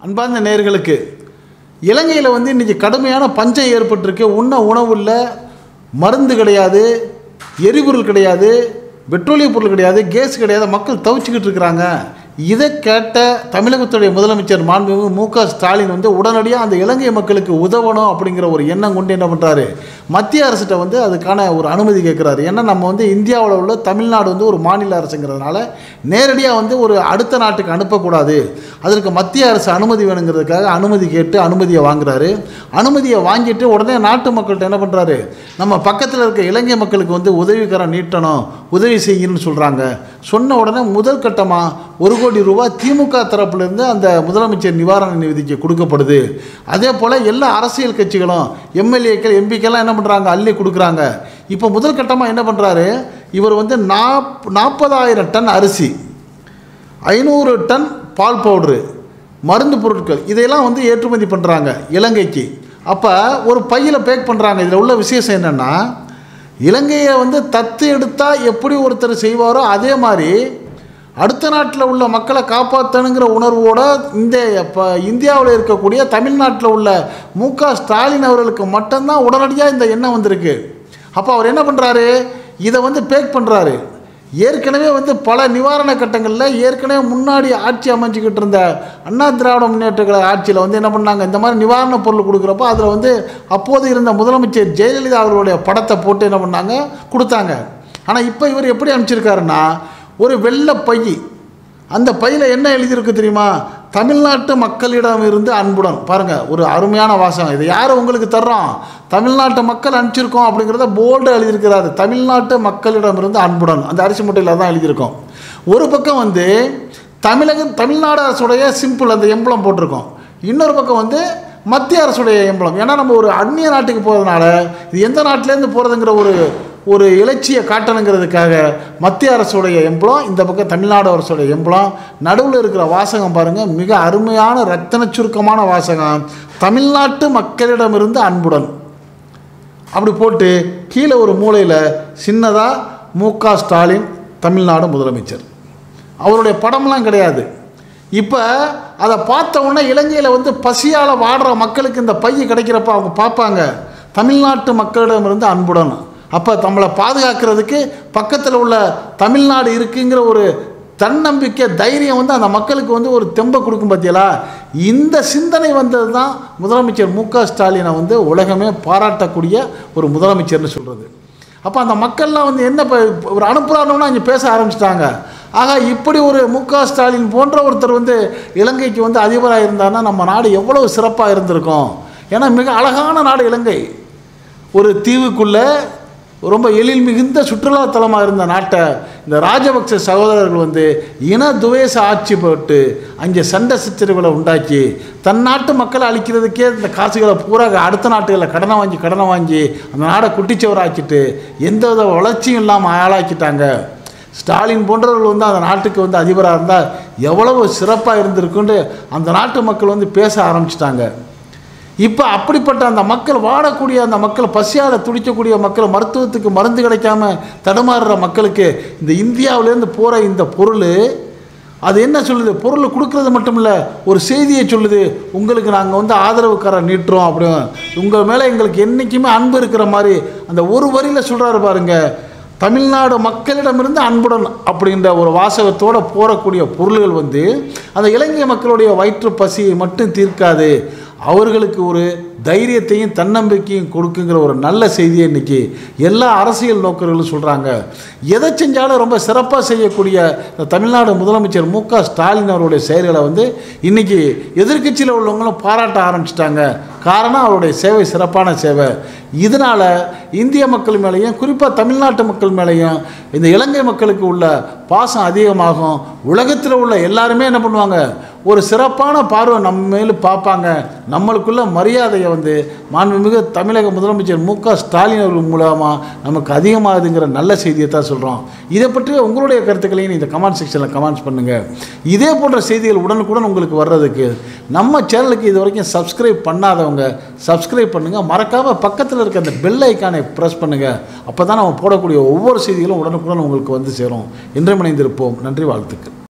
அன்பார்ந்த நேர்களுக்கு இலங்கையில் வந்து இன்றைக்கி கடுமையான பஞ்சம் ஏற்பட்டிருக்கு உண்ண உணவு இல்லை மருந்து கிடையாது எரிபொருள் கிடையாது பெட்ரோலிய பொருள் கிடையாது கேஸ் கிடையாது மக்கள் தவிச்சுக்கிட்டு இருக்கிறாங்க இதை கேட்ட தமிழகத்துடைய முதலமைச்சர் மாண்புமிகு மு க ஸ்டாலின் வந்து உடனடியாக அந்த இலங்கை மக்களுக்கு உதவணும் அப்படிங்கிற ஒரு எண்ணம் கொண்டு என்ன பண்ணுறாரு மத்திய அரசிட்ட வந்து அதுக்கான ஒரு அனுமதி கேட்குறாரு ஏன்னா நம்ம வந்து இந்தியாவில் உள்ள தமிழ்நாடு வந்து ஒரு மாநில அரசுங்கிறதுனால நேரடியாக வந்து ஒரு அடுத்த நாட்டுக்கு அனுப்பக்கூடாது அதற்கு மத்திய அரசு அனுமதி வேணுங்கிறதுக்காக அனுமதி கேட்டு அனுமதியை வாங்குறாரு அனுமதியை வாங்கிட்டு உடனே நாட்டு மக்கள்கிட்ட என்ன பண்ணுறாரு நம்ம பக்கத்தில் இருக்க இலங்கை மக்களுக்கு வந்து உதவிக்கரம் நீட்டணும் உதவி செய்யணும்னு சொல்கிறாங்க சொன்ன உடனே முதல் கட்டமாக ஒரு கோடி ரூபாய் திமுக தரப்புலேருந்து அந்த முதலமைச்சர் நிவாரண நிதிக்கு கொடுக்கப்படுது அதே போல் எல்லா அரசியல் கட்சிகளும் எம்எல்ஏக்கள் எம்பிக்கெல்லாம் என்ன பண்ணுறாங்க அள்ளி கொடுக்குறாங்க இப்போ முதல் கட்டமாக என்ன பண்ணுறாரு இவர் வந்து நாப் நாற்பதாயிரம் டன் அரிசி ஐநூறு டன் பால் பவுட்ரு மருந்து பொருட்கள் இதையெல்லாம் வந்து ஏற்றுமதி பண்ணுறாங்க இலங்கைக்கு அப்போ ஒரு பையில் பேக் பண்ணுறாங்க இதில் உள்ள விசேஷம் என்னென்னா இலங்கையை வந்து தத்து எடுத்தால் எப்படி ஒருத்தர் செய்வாரோ அதே மாதிரி அடுத்த நாட்டில் உள்ள மக்களை காப்பாற்றணுங்கிற உணர்வோட இந்த இப்போ இந்தியாவில் இருக்கக்கூடிய தமிழ்நாட்டில் உள்ள மு க ஸ்டாலின் அவர்களுக்கு மட்டும்தான் உடனடியாக இந்த எண்ணம் வந்திருக்கு அப்போ அவர் என்ன பண்ணுறாரு இதை வந்து பேக் பண்ணுறாரு ஏற்கனவே வந்து பல நிவாரண கட்டங்களில் ஏற்கனவே முன்னாடி ஆட்சி அமைஞ்சிக்கிட்டு இருந்த அண்ணா திராவிட முன்னேற்ற கழக ஆட்சியில் வந்து என்ன பண்ணாங்க இந்த மாதிரி நிவாரண பொருள் கொடுக்குறப்போ அதில் வந்து அப்போது இருந்த முதலமைச்சர் ஜெயலலிதா அவர்களுடைய படத்தை போட்டு என்ன பண்ணாங்க கொடுத்தாங்க ஆனால் இப்போ இவர் எப்படி அனுப்பிச்சிருக்காருன்னா ஒரு வெள்ளை பை அந்த பையில் என்ன எழுதியிருக்கு தெரியுமா தமிழ்நாட்டு மக்களிடம் இருந்து அன்புடன் பாருங்கள் ஒரு அருமையான வாசகம் இது யார் உங்களுக்கு தர்றோம் தமிழ்நாட்டு மக்கள் அனுப்பிச்சிருக்கோம் அப்படிங்கிறத போல்டு எழுதியிருக்கிறாரு தமிழ்நாட்டு மக்களிடம் இருந்து அன்புடன் அந்த அரிசி முட்டையில் தான் எழுதியிருக்கோம் ஒரு பக்கம் வந்து தமிழகம் தமிழ்நாடு அரசுடைய சிம்பிள் அந்த எம்பளம் போட்டிருக்கோம் இன்னொரு பக்கம் வந்து மத்திய அரசுடைய எம்பளம் ஏன்னா நம்ம ஒரு அந்நிய நாட்டுக்கு போகிறதுனால இது எந்த நாட்டிலேருந்து போகிறதுங்கிற ஒரு ஒரு இலட்சியை காட்டணுங்கிறதுக்காக மத்திய அரசுடைய எம்பளம் இந்த பக்கம் தமிழ்நாடு அரசுடைய எம்பளம் நடுவில் இருக்கிற வாசகம் பாருங்கள் மிக அருமையான ரத்தன சுருக்கமான வாசகம் தமிழ்நாட்டு மக்களிடமிருந்து அன்புடன் அப்படி போட்டு கீழே ஒரு மூலையில் சின்னதாக மு க ஸ்டாலின் தமிழ்நாடு முதலமைச்சர் அவருடைய படம்லாம் கிடையாது இப்போ அதை பார்த்த உடனே இலங்கையில் வந்து பசியால் வாடுற மக்களுக்கு இந்த பை கிடைக்கிறப்ப அவங்க பார்ப்பாங்க தமிழ்நாட்டு மக்களிடமிருந்து அன்புடன் அப்போ நம்மளை பாதுகாக்கிறதுக்கு பக்கத்தில் உள்ள தமிழ்நாடு இருக்குங்கிற ஒரு தன்னம்பிக்கை தைரியம் வந்து அந்த மக்களுக்கு வந்து ஒரு தெம்பை கொடுக்கும் பார்த்தீங்களா இந்த சிந்தனை வந்தது தான் முதலமைச்சர் மு க ஸ்டாலினை வந்து உலகமே பாராட்டக்கூடிய ஒரு முதலமைச்சர்னு சொல்கிறது அப்போ அந்த மக்கள்லாம் வந்து என்ன இப்போ ஒரு அனுப்புகிறாங்கன்னா இங்கே பேச ஆரம்பிச்சிட்டாங்க ஆக இப்படி ஒரு மு க ஸ்டாலின் போன்ற ஒருத்தர் வந்து இலங்கைக்கு வந்து அதிபராக இருந்தாருன்னா நம்ம நாடு எவ்வளவு சிறப்பாக இருந்திருக்கும் ஏன்னா மிக அழகான நாடு இலங்கை ஒரு தீவுக்குள்ளே ரொம்ப எழில் மிகுந்த சுற்றுலாத்தலமாக இருந்த நாட்டை இந்த ராஜபக்ச சகோதரர்கள் வந்து இன துவேச ஆட்சி போட்டு அங்கே சண்டை சச்சரவுகளை உண்டாக்கி தன் நாட்டு மக்களை அழிக்கிறதுக்கே இந்த காசுகளை பூரா அடுத்த நாட்டுகளில் கடனை வாங்கி கடனை வாங்கி அந்த நாடை குட்டிச்சவராக்கிட்டு எந்த வித வளர்ச்சியும் இல்லாமல் ஆளாக்கிட்டாங்க ஸ்டாலின் போன்றவர்கள் வந்து அந்த நாட்டுக்கு வந்து அதிபராக இருந்தால் எவ்வளவு சிறப்பாக இருந்திருக்குன்னு அந்த நாட்டு மக்கள் வந்து பேச ஆரம்பிச்சிட்டாங்க இப்போ அப்படிப்பட்ட அந்த மக்கள் வாடக்கூடிய அந்த மக்கள் பசியால் துடிக்கக்கூடிய மக்கள் மருத்துவத்துக்கு மருந்து கிடைக்காம தடுமாறுற மக்களுக்கு இந்த இந்தியாவிலேருந்து போகிற இந்த பொருள் அது என்ன சொல்லுது பொருள் கொடுக்கறது மட்டும் இல்லை ஒரு செய்தியை சொல்லுது உங்களுக்கு நாங்கள் வந்து ஆதரவுக்காரர் நீட்டுறோம் அப்படின்னு உங்கள் மேலே எங்களுக்கு என்றைக்குமே அன்பு இருக்கிற மாதிரி அந்த ஒரு வரியில் சொல்கிறாரு பாருங்க தமிழ்நாடு மக்களிடமிருந்து அன்புடன் அப்படின்ற ஒரு வாசகத்தோடு போகக்கூடிய பொருள்கள் வந்து அந்த இலங்கை மக்களுடைய வயிற்று பசியை மட்டும் தீர்க்காது அவர்களுக்கு ஒரு தைரியத்தையும் தன்னம்பிக்கையும் கொடுக்குங்கிற ஒரு நல்ல செய்தியை இன்றைக்கி எல்லா அரசியல் நோக்கர்களும் சொல்கிறாங்க எதை செஞ்சாலும் ரொம்ப சிறப்பாக செய்யக்கூடிய இந்த தமிழ்நாடு முதலமைச்சர் மு க ஸ்டாலின் அவருடைய செயல்களை வந்து இன்றைக்கி எதிர்க்கட்சியில் உள்ளவங்களும் பாராட்ட ஆரம்பிச்சிட்டாங்க காரணம் அவருடைய சேவை சிறப்பான சேவை இதனால் இந்திய மக்கள் மேலேயும் குறிப்பாக தமிழ்நாட்டு மக்கள் மேலேயும் இந்த இலங்கை மக்களுக்கு உள்ள பாசம் அதிகமாகும் உலகத்தில் உள்ள எல்லாருமே என்ன பண்ணுவாங்க ஒரு சிறப்பான பார்வை நம்ம மேலே பார்ப்பாங்க நம்மளுக்குள்ள மரியாதையை வந்து மாண்புமிகு தமிழக முதலமைச்சர் மு க ஸ்டாலின் அவர்கள் மூலமாக நமக்கு அதிகமாகுதுங்கிற நல்ல செய்தியை தான் சொல்கிறோம் இதை பற்றி உங்களுடைய கருத்துக்களையும் இந்த கமெண்ட் செக்ஷனில் கமெண்ட்ஸ் பண்ணுங்கள் இதே போன்ற செய்திகள் உடனுக்குடன் உங்களுக்கு வர்றதுக்கு நம்ம சேனலுக்கு இது வரைக்கும் சப்ஸ்கிரைப் பண்ணாதவங்க சப்ஸ்கிரைப் பண்ணுங்கள் மறக்காமல் பக்கத்தில் இருக்க அந்த பெல் ஐக்கானை ப்ரெஸ் பண்ணுங்கள் அப்போ தான் நம்ம போடக்கூடிய ஒவ்வொரு செய்திகளும் உடனுக்குடன் உங்களுக்கு வந்து சேரும் இன்றைய இணைந்திருப்போம் நன்றி வாழ்த்துக்கள்